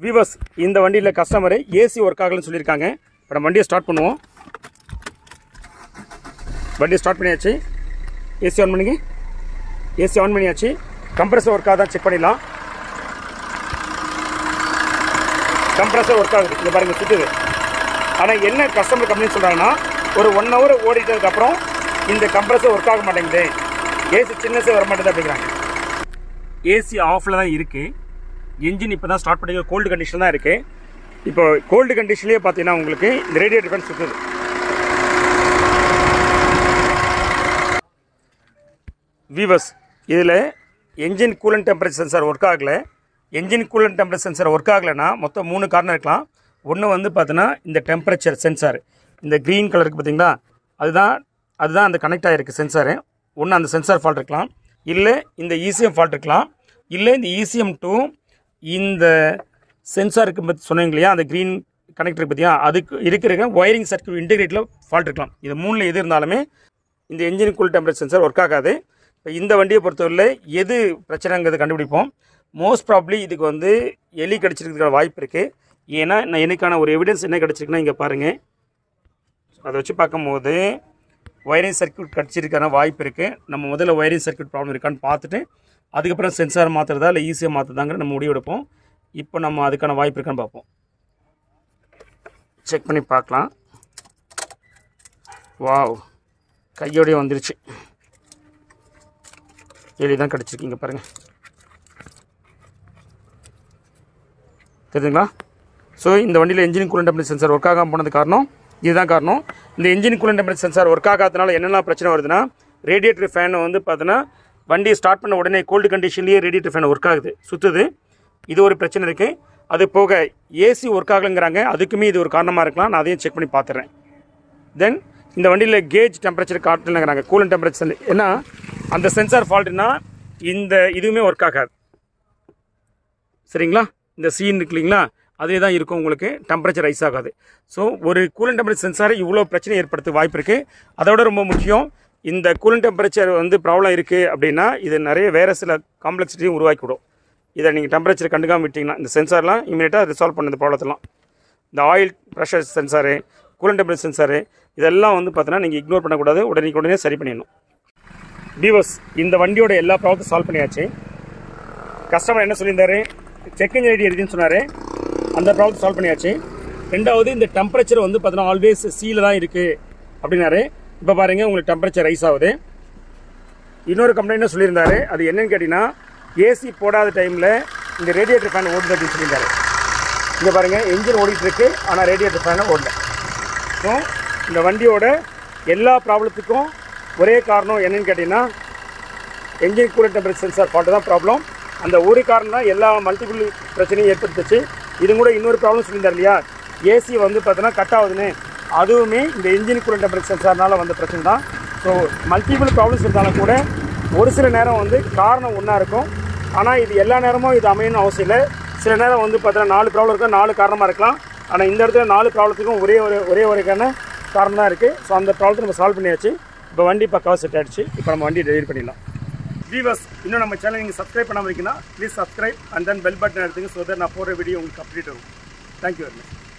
விவஸ் இந்த வண்டியில் customer AC work ஆகலன்னு சொல்லியிருக்காங்க இப்போ நம்ம வண்டியை ஸ்டார்ட் பண்ணுவோம் வண்டியை ஸ்டார்ட் பண்ணியாச்சு ஏசி ஆன் பண்ணுங்க ஏசி ஆன் பண்ணியாச்சு கம்ப்ரஸர் ஒர்க் ஆகுதான் செக் பண்ணிடலாம் கம்ப்ரஸர் ஒர்க் ஆகுது இதை பாருங்க சுற்றுது ஆனால் என்ன கஸ்டமர் கம்பெனி சொல்கிறாங்கன்னா ஒரு ஒன் ஹவர் ஓடிட்டதுக்கப்புறம் இந்த கம்ப்ரஸர் ஒர்க் ஆக மாட்டேங்குது ஏசி சின்னஸே வர மாட்டேங்குது அப்படிங்கிறாங்க ஏசி ஆஃபில் தான் இருக்குது என்ஜின் இப்போ தான் ஸ்டார்ட் பண்ணி கோல்டு கண்டிஷன் தான் இருக்குது இப்போ கோல்டு கண்டிஷன்லேயே பார்த்தீங்கன்னா உங்களுக்கு இந்த ரேடியேட்டர் ஃபேன் சுற்றுது வீவர்ஸ் இதில் engine coolant temperature sensor work ஆகலை engine coolant temperature sensor work ஆகலைன்னா மொத்தம் மூணு காரணம் இருக்கலாம் ஒன்று வந்து பார்த்தீங்கன்னா இந்த டெம்பரேச்சர் சென்சார் இந்த க்ரீன் கலருக்கு பார்த்தீங்களா அதுதான் அதுதான் அந்த கனெக்ட் ஆகிருக்கு சென்சாரு ஒன்று அந்த சென்சார் ஃபால்ட் இருக்கலாம் இல்லை இந்த இசிஎம் ஃபால்ட் இருக்கலாம் இல்லை இந்த இசிஎம் டூ இந்த சென்சாருக்கு பற்றி சொன்னீங்க இல்லையா அந்த க்ரீன் கனெக்டர் பார்த்தியா அதுக்கு இருக்கிற ஒயரிங் சர்க்கியூட் இன்டெகிரேட்டில் ஃபால்ட் இருக்கலாம் இது மூணில் எது இருந்தாலுமே இந்த engine cool temperature sensor work ஆகாது இப்போ இந்த வண்டியை பொறுத்தவரையில் எது பிரச்சனைங்கிறது கண்டுபிடிப்போம் மோஸ்ட் ப்ராப்ளி இதுக்கு வந்து எலி கடிச்சிருக்கிறதுக்கான வாய்ப்பு இருக்குது ஏன்னா நான் எனக்கான ஒரு எவிடன்ஸ் என்ன கிடச்சிருக்குன்னா இங்கே பாருங்கள் அதை வச்சு பார்க்கும்போது ஒயரிங் சர்க்யூட் கடிச்சிருக்கான வாய்ப்பு இருக்குது நம்ம முதல்ல ஒயரிங் சர்க்யூட் ப்ராப்ளம் இருக்கான்னு பார்த்துட்டு அதுக்கப்புறம் சென்சார் மாற்றுறதா இல்லை ஈஸியாக மாற்றுறதாங்கிற நம்ம முடிவெடுப்போம் இப்போ நம்ம அதுக்கான வாய்ப்பு இருக்கான்னு பார்ப்போம் செக் பண்ணி பார்க்கலாம் வாவ் கையோடய வந்துருச்சு எலி தான் கிடச்சிருக்கீங்க பாருங்கள் தெரியுதுங்களா ஸோ இந்த வண்டியில் engine coolant temperature sensor work ஆகாமல் போனது காரணம் இதுதான் காரணம் இந்த engine coolant temperature sensor work ஆகாதனால என்னெல்லாம் பிரச்சனை வருதுன்னா ரேடியேட்டர் ஃபேன் வந்து பார்த்தீங்கன்னா வண்டியை ஸ்டார்ட் பண்ண உடனே கோல்டு கண்டிஷன்லேயே ரேடியேட்டர் ஃபேன் ஒர்க் ஆகுது சுற்றுது இது ஒரு பிரச்சனை இருக்குது அது போக ஏசி ஒர்க் ஆகலைங்கிறாங்க அதுக்குமே இது ஒரு காரணமாக இருக்கலாம் நான் அதையும் செக் பண்ணி பார்த்துறேன் தென் இந்த வண்டியில் கேஜ் டெம்பரேச்சர் காட்டலங்கிறாங்க கூலன் டெம்பரேச்சர் ஏன்னா அந்த சென்சார் ஃபால்ட்னா இந்த இதுவுமே ஒர்க் ஆகாது சரிங்களா இந்த சீன் இருக்கு இல்லைங்களா அதே தான் இருக்கும் உங்களுக்கு டெம்பரேச்சர் ரைஸ் ஆகாது ஸோ ஒரு கூலன் டெம்பரேச்சர் சென்சார் இவ்வளோ பிரச்சனை ஏற்படுத்த வாய்ப்பு இருக்குது அதோட ரொம்ப முக்கியம் இந்த கூலன் டெம்பரேச்சர் வந்து ப்ராப்ளம் இருக்குது அப்படின்னா இது நிறைய வேறு சில காம்ப்ளெக்சிட்டியும் உருவாக்கி விடும் இதை நீங்கள் டெம்பரேச்சர் கண்டுக்காமல் விட்டிங்கன்னா இந்த சென்சார்லாம் இமீடியட்டாக ரிசால்வ் பண்ண இந்த ப்ராப்ளத்தெல்லாம் இந்த oil pressure sensor coolant temperature sensor இதெல்லாம் வந்து பார்த்தீங்கன்னா நீங்கள் இக்னோர் பண்ணக்கூடாது உடனே உடனே சரி பண்ணிடணும் பீவர்ஸ் இந்த வண்டியோட எல்லா ப்ராப்ளத்தையும் சால்வ் பண்ணியாச்சு கஸ்டமர் என்ன சொல்லியிருந்தாரு செக் இன்ஜின் ஐடி எழுதின்னு சொன்னார் அந்த ப்ராப்ளம் சால்வ் பண்ணியாச்சு ரெண்டாவது இந்த டெம்பரேச்சர் வந்து பார்த்தீங்கன்னா ஆல்வேஸ் சீல தான் இருக்குது அப்படின்னாரு இப்போ பாருங்கள் உங்களுக்கு டெம்பரேச்சர் ரைஸ் ஆகுது இன்னொரு கம்ப்ளைண்ட் என்ன சொல்லியிருந்தாரு அது என்னன்னு கேட்டிங்கன்னா ஏசி போடாத டைமில் இந்த ரேடியேட்டர் ஃபேன் ஓடுது அப்படின்னு சொல்லியிருந்தாரு இங்கே பாருங்கள் என்ஜின் ஓடிட்டு இருக்கு ஆனால் ரேடியேட்டர் ஃபேனை ஓடல ஸோ இந்த வண்டியோட எல்லா ப்ராப்ளத்துக்கும் ஒரே காரணம் என்னன்னு கேட்டிங்கன்னா engine cooler temperature sensor fault தான் ப்ராப்ளம் அந்த ஒரு காரணம் தான் எல்லா மல்டிபிள் பிரச்சனையும் ஏற்படுத்துச்சு இது கூட இன்னொரு ப்ராப்ளம் சொல்லியிருந்தார் இல்லையா ஏசி வந்து பார்த்தீங்கன்னா கட் ஆகுதுன்னு அதுவுமே இந்த என்ஜின் கூலர் டெம்பரேச்சர் சென்சார்னால வந்த பிரச்சனை தான் ஸோ மல்டிபிள் ப்ராப்ளம்ஸ் இருந்தாலும் கூட ஒரு சில நேரம் வந்து காரணம் ஒன்றா இருக்கும் ஆனால் இது எல்லா நேரமும் இது அமையணும் அவசியம் இல்லை சில நேரம் வந்து பார்த்தீங்கன்னா நாலு ப்ராப்ளம் இருக்கும் நாலு காரணமாக இருக்கலாம் ஆனால் இந்த இடத்துல நாலு ப்ராப்ளத்துக்கும் ஒரே ஒரு ஒரே ஒருக்கான காரணம் தான் இருக்குது ஸோ அந்த ப்ராப்ளத்தை நம்ம சால்வ் பண்ணியாச்சு இப்போ வண்டி பக்காவாக செட் ஆயிடுச்சு இப்போ நம்ம வண்டி டெலிவரி பண்ணிடலாம் வீவர்ஸ் இன்னும் நம்ம சேனல் நீங்கள் சப்ஸ்கிரைப் பண்ணாமல் இருக்கீங்கன்னா please subscribe and then bell button எடுத்துங்க ஸோ தட் நான் போடுற வீடியோ உங்களுக்கு அப்டேட் வரும் தேங்க்யூ வெரி மச்